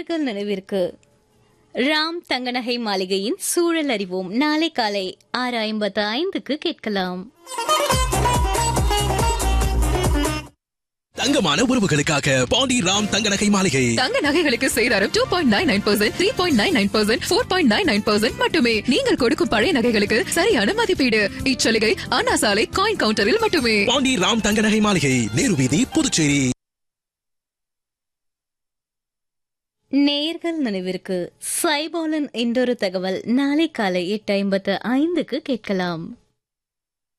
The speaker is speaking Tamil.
நேர்கள் நினைவிற்கு ராம் தங்கநகை மாளிகையின் சூழல் அறிவோம் நாளை காலை ஆறு ஐம்பத்து ஐந்துக்கு கேட்கலாம் தங்கமான உறவுகளுக்காக பாண்டி ராம் தங்க நகை மாளிகை தங்க நகைகளுக்கு சேதாரம் two point nine nine percent three point nine nine percent four point nine nine percent மட்டுமே நீங்கள் கொடுக்கும் பழைய நகைகளுக்கு சரியான மதிப்பீடு இச்சலுகை அண்ணா சாலை காயின் கவுண்டரில் மட்டுமே பாண்டி ராம் தங்க நகை மாளிகை நேரு வீதி புதுச்சேரி நேர்கள் நினைவிற்கு சைபோலன் என்றொரு தகவல் நாளை காலை எட்டு ஐம்பத்து ஐந்துக்கு கேட்கலாம்